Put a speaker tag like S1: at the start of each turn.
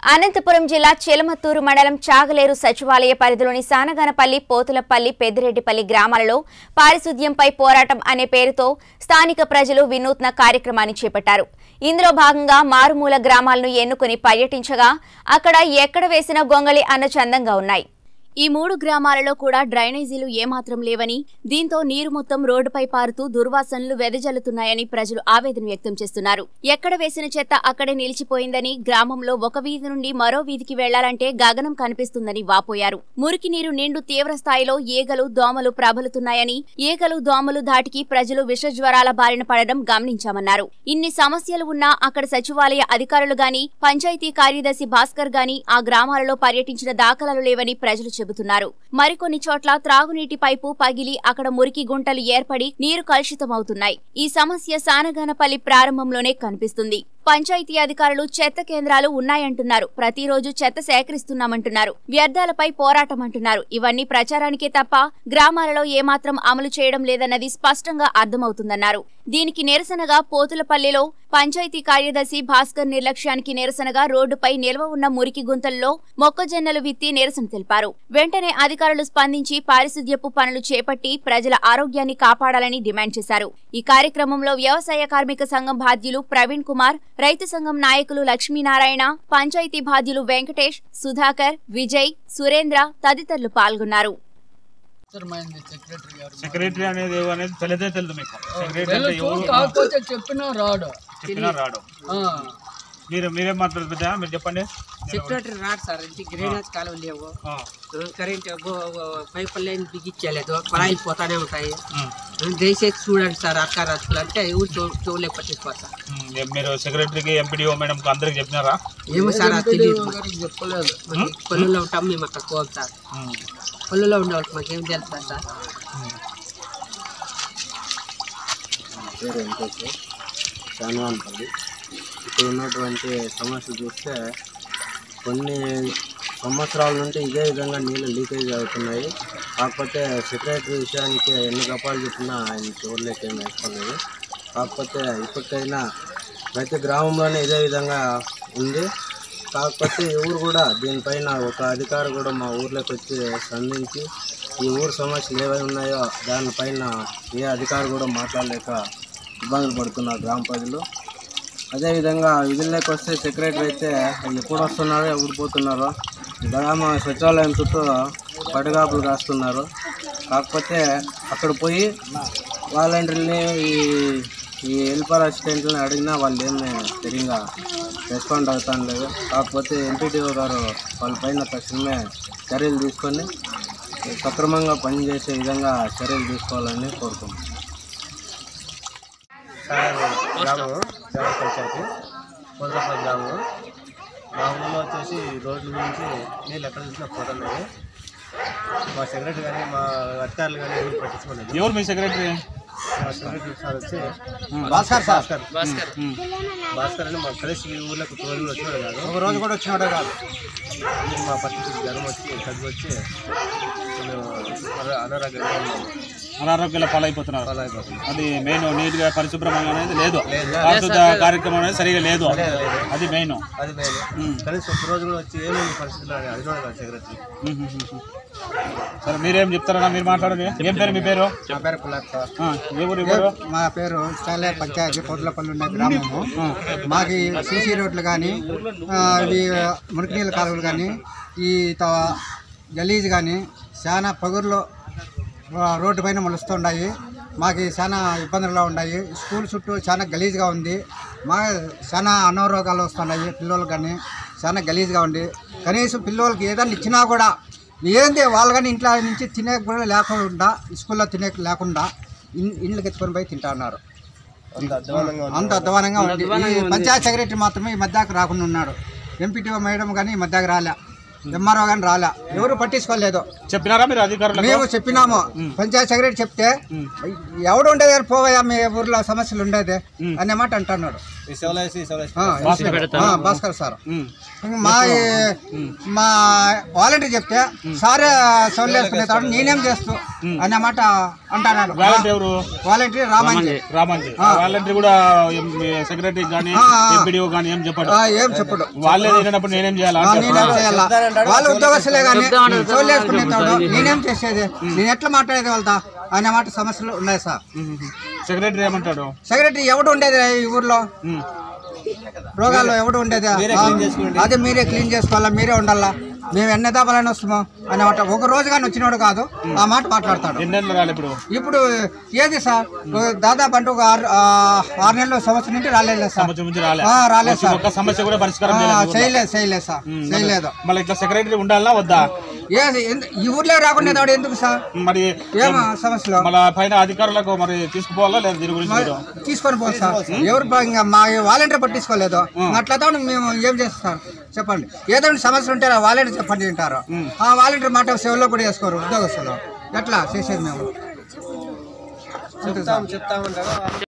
S1: అనంతపురం జిల్లా చిలమత్తూరు మండలం చాగలేరు సచివాలయ పరిధిలోని సానగానపల్లి పోతులపల్లి పెద్దిరెడ్డిపల్లి గ్రామాలలో పారిశుద్ధ్యంపై పోరాటం అనే పేరుతో స్థానిక ప్రజలు వినూత్న కార్యక్రమాన్ని చేపట్టారు ఇందులో భాగంగా మారుమూల గ్రామాలను ఎన్నుకుని పర్యటించగా అక్కడ ఎక్కడ వేసిన గొంగళి అన్న చందంగా ఉన్నాయి ఈ మూడు గ్రామాలలో కూడా డ్రైనేజీలు ఏమాత్రం లేవని దీంతో నీరు మొత్తం రోడ్డుపై పారుతూ దుర్వాసనలు వెదజల్లుతున్నాయని ప్రజలు ఆవేదన వ్యక్తం చేస్తున్నారు ఎక్కడ వేసిన చెత్త అక్కడే నిలిచిపోయిందని గ్రామంలో ఒక వీధి నుండి మరో వీధికి వెళ్లాలంటే గగనం కనిపిస్తుందని వాపోయారు మురికి నీరు నిండు తీవ్ర స్థాయిలో ఈగలు దోమలు ప్రబలుతున్నాయని ఈగలు దోమలు ధాటికి ప్రజలు విష జ్వరాల బారిన పడడం గమనించామన్నారు ఇన్ని సమస్యలు ఉన్నా అక్కడ సచివాలయ అధికారులు గాని పంచాయతీ కార్యదర్శి భాస్కర్ గాని ఆ గ్రామాలలో పర్యటించిన దాఖలాలు లేవని ప్రజలు చెబుతున్నారు మరికొన్ని చోట్ల త్రాగునీటి పైపు పగిలి అక్కడ మురికి గుంటలు ఏర్పడి నీరు కలుషితమవుతున్నాయి ఈ సమస్య సానగానపల్లి ప్రారంభంలోనే కనిపిస్తుంది పంచాయతీ అధికారులు చెత్త కేంద్రాలు ఉన్నాయంటున్నారు ప్రతిరోజు చెత్త సేకరిస్తున్నామంటున్నారు వ్యర్థాలపై పోరాటం అంటున్నారు ఇవన్నీ ప్రచారానికే తప్ప గ్రామాలలో ఏమాత్రం అమలు చేయడం లేదన్నది స్పష్టంగా అర్థమవుతుందన్నారు దీనికి నిరసనగా పోతులపల్లిలో పంచాయతీ కార్యదర్శి భాస్కర్ నిర్లక్ష్యానికి నిరసనగా రోడ్డుపై నిల్వ ఉన్న మురికి గుంతల్లో మొక్కజొన్నలు విత్తి నిరసన తెలిపారు వెంటనే అధికారులు స్పందించి పారిశుద్ధ్యపు పనులు చేపట్టి ప్రజల ఆరోగ్యాన్ని కాపాడాలని డిమాండ్ చేశారు ఈ కార్యక్రమంలో వ్యవసాయ కార్మిక సంఘం బాధ్యులు ప్రవీణ్ కుమార్ రైతు సంఘం నాయకులు లక్ష్మీనారాయణ పంచాయతీ బాధ్యులు వెంకటేష్ సుధాకర్ విజయ్ సురేంద్ర తదితరులు పాల్గొన్నారు
S2: అవసరమైంది సెక్రటరీ గారు
S3: సెక్రటరీ అనేది ఎవరు అనేది తెలియదే తెలియదు మీకు సెక్రటరీ అంటే
S2: తెలుసు
S3: ఎవరు
S2: కాకపోతే చెప్పినా రాడు
S3: చెప్పినా రాడు
S2: ఆ,
S3: మీరు మీరేం మాట్లాడుతుంది పెద్ద మీరు చెప్పండి
S4: సెక్రటరీ రాడు సార్ ఇంటి గ్రైనేజ్ కాలువ లేవు
S3: ఆ,
S4: కరెంట్ పైప్ లైన్ బిగించలేదు కొలాయిలు పోతానే ఉంటాయి
S3: ఉమ్,
S4: దయచేసి చూడండి సార్ అక్క రస్తులు అంటే ఎవరు చూ చూడలేక పట్టించుకోరు సార్
S3: ఉమ్, ఏ- మీరు సెక్రటరీకి ఎంపీడీఓ మేడంకి అందరికి చెప్పినారా
S4: ఏమో సార్ అది తెలియదు
S2: గారికి చెప్పలేదు
S4: పల్లెల్లో ఉంటాం మేము అక్కడ పోవాలి సార్
S3: ఉమ్,
S4: పల్లెల్లో ఉండే వాళ్ళకి మాకేం తెలుసా సార్
S5: పేరు వెంకటేష్ శానవాన్పల్లి ఇక్కడ ఉన్నటువంటి సమస్య చూస్తే కొన్ని సంవత్సరాల నుండి ఇదే విధంగా నీళ్ళు లీకేజ్ అవుతున్నాయి కాకపోతే సెక్రటరీ విషయానికి ఎన్ని గపాలు చెప్పినా ఆయన చూడలేక ఏం వేసుకోలేదు కాకపోతే ఇప్పటికైనా ప్రతి గ్రామంలోనే ఇదే విధంగా ఉంది కాకపోతే ఎవరు కూడా దీనిపైన ఒక అధికారి కూడా మా ఊర్లోకి వచ్చి స్పందించి ఈ ఊరు సమస్యలు ఏవై ఉన్నాయో దానిపైన ఏ అధికారి కూడా మాట్లాడలేక ఇబ్బందులు పడుతున్నారు గ్రామ ప్రజలు అదేవిధంగా విధుల్లోకి వస్తే సెక్రటరీ అయితే ఎప్పుడు వస్తున్నారో ఎప్పుడు పోతున్నారో గ్రామ సచివాలయం చుట్టూ పడిగాపులు కాస్తున్నారు కాకపోతే అక్కడ పోయి వాలంటీర్ని ఈ ఈ హెల్పర్ అసిస్టెంట్ని అడిగినా వాళ్ళు ఏమి సరిగా రెస్పాండ్ అవుతాను లేదు కాకపోతే ఎంపీటీఓ గారు వాళ్ళపైన తక్షణమే చర్యలు తీసుకొని సక్రమంగా పనిచేసే విధంగా చర్యలు తీసుకోవాలని కోరుకుంటున్నాను
S6: గ్రామం గ్రామ పంచాయతీ పొదలపల్లి గ్రామం మా ఊళ్ళో వచ్చేసి రోడ్ల గురించి నీళ్ళు ఎక్కడ చూసినా పోతున్నాయి మా సెక్రటరీ కానీ మా అధికారులు కానీ ఎవరు పట్టించుకోలేదు
S3: ఎవరు మీ సెక్రటరీ
S6: మా సెక్రటరీ సార్ వచ్చి
S5: భాస్కర్ సార్
S6: భాస్కర్ భాస్కర్ అని మా కలిసి ఈ ఊళ్ళోకి ఒక రోజు కూడా వచ్చినాడు కాదు
S5: ఒక రోజు కూడా వచ్చినాడే కాదు
S6: ఇది మా పరిస్థితి జ్వరం వచ్చి తగ్గి వచ్చి మేము అనా- అనారోగ్యంగా ఉన్నాము
S3: అనారోగ్యాల పాలైపోతున్నారు
S6: అలా అయిపోతుంది
S3: అది మెయిన్ నీట్ గా పరిశుభ్రం అనేది లేదు పారిశుద్ధ కార్యక్రమం అనేది సరిగా లేదు అది మెయిన్
S6: అది మేము కనీసం ఒక రోజు కూడా వచ్చి ఏమేమి పరిస్థితులు అని అడిగినాడు కాదు సెక్రటరీ
S3: సరే మీరేం చెప్తారన్నా మీరు మాట్లాడండి ఏం పేరు మీ పేరు
S5: నా పేరు పుల్లాక్ సార్
S3: ఆ, ఏ ఊరు ఎవరు
S5: మా పేరు చాలే పంచాయతీ పొదలపల్లి ఉన్న గ్రామము మాకు ఈ సీసీ రోడ్లు కానీ ఇవి మురికి నీళ్ళ కాలువలు కానీ ఈ త- గలీజ్ కానీ చాలా పగుర్లు ఆ, రోడ్డు పైన మొలుస్తుంటాయి మాకు చాలా ఇబ్బందులు ఉన్నాయి స్కూల్ చుట్టూ చాలా గలీజ్గా ఉంది మా చాలా అనారోగ్యాలు వస్తున్నాయి పిల్లలకు కానీ చాలా గలీజ్గా ఉంది కనీసం పిల్లలకి ఏదైనా ఇచ్చినా కూడా ఏంది వాళ్ళు కానీ ఇంట్లో నుంచి తినే కూడా లేకుండా స్కూల్లో తినే లేకుండా ఇన్- ఇండ్లకి ఎత్తుకొని పోయి తింటా ఉన్నారు
S6: అంత అధ్వానంగా ఉంది.
S5: అంత అధ్వానంగా ఉంది ఈ పంచాయత్ సెక్రటరీ మాత్రమే ఈ మధ్యకు రాకుండా ఉన్నాడు ఎంపీటీఓ మేడం కానీ ఈ మధ్యకు రాలే ఎంఆర్ఓ కానీ రాలే ఎవరు పట్టించుకోలేదు
S3: చెప్పినారా మీరు అధికారులకు
S5: మేము చెప్పినాము పంచాయత్ సెక్రటరీ చెప్తే ఎవడు ఉండేది కానీ పోవయ్యా మీ ఊర్లో సమస్యలు ఉండేది అనే మాట అంటున్నాడు
S6: ఈ శివలేసి ఈ శివలేసి
S5: ఆ, ఆ, భాస్కర్ సార్
S3: ఉమ్.
S5: మా మా వాలంటీర్ చెప్తే సారే సౌలు వేసుకునే తాడు నేనేం చేస్తూ
S7: అన్నమాట అంటున్నాడు
S3: వాలంటీర్ ఎవరు
S7: వాలంటీర్ రామంజీ
S3: రామాంజీ వాలంటీర్ కూడా సెక్రటరీ కానీ
S7: ఆ, ఆ.
S3: ఎంపీడీఓ కానీ ఏం చెప్పాడు
S7: ఆ, ఏం చెప్పడు
S3: వాళ్ళే తినప్పుడు నేనేం చేయాలా
S7: ఆ,
S3: అని
S7: నేనేం
S3: చెప్పాడా?
S7: చేయాలా వాళ్ళు ఉద్యోగస్తులే కానీ చోలేసుకునేటాడు నేనేం చేసేది నేను ఎట్లా మాట్లాడేది వాళ్ళతో అనే మాట సమస్యలు ఉన్నాయి సార్
S3: సెక్రటరీ ఏమంటాడు
S7: సెక్రటరీ ఎవడు ఉండేది ఈ ఊర్లో
S3: ఉమ్.
S7: రోగాల్లో ఎవడు ఉండేది ఆ, అదే మీరే క్లీన్ చేసుకోవాలా మీరే ఉండాలా మేము ఎన్ని దాపాలని వస్తాము అనే మాట ఒక రోజు కానీ వచ్చినోడు కాదు ఆ మాట మాట్లాడతాడు
S3: ఎన్నేళ్ళు రాలి ఇప్పుడు
S7: ఇప్పుడు ఏది సార్ దాదాపు అంటే ఒక ఆరు ఆ, ఆరు నెలలు సంవత్సరం నుండి రాలేదు సార్
S3: సంవత్సరం నుంచి రాలే
S7: ఆ, రాలేదు సార్
S3: ఒక్క సమస్య కూడా పరిష్కారం
S7: ఆ,
S3: చేయలేదు
S7: చేయలేదు చేయలేదు సార్ చేయలేదు
S3: మళ్ళీ ఇట్లా సెక్రటరీ ఉండాలా వద్దా
S7: ఏది ఎందు- ఈ ఊర్లో రాకుండా వాడు ఎందుకు సార్
S3: మరి
S7: ఏం సమస్యలు
S3: మళ్ళా పైన అధికారులకు మరి తీసుకుపోవాలా లేదా దీని గురించి మీరు
S7: తీసుకొని పో సార్ ఎవరు బా- ఇంకా మా వాలంటీర్ పట్టించుకోలేదు అట్లా మేము ఏం చేస్తాం చెప్పండి ఏదో ఒకటి సమస్య ఉంటే ఆ వాలంటీర్ చెప్పండి వింటారు ఆ వాలంటీర్ మాట సేవలో కూడా చేసుకోరు ఉద్యోగస్తులు ఎట్లా చేసేది మేము
S6: చెప్తాం చెప్తామంటారు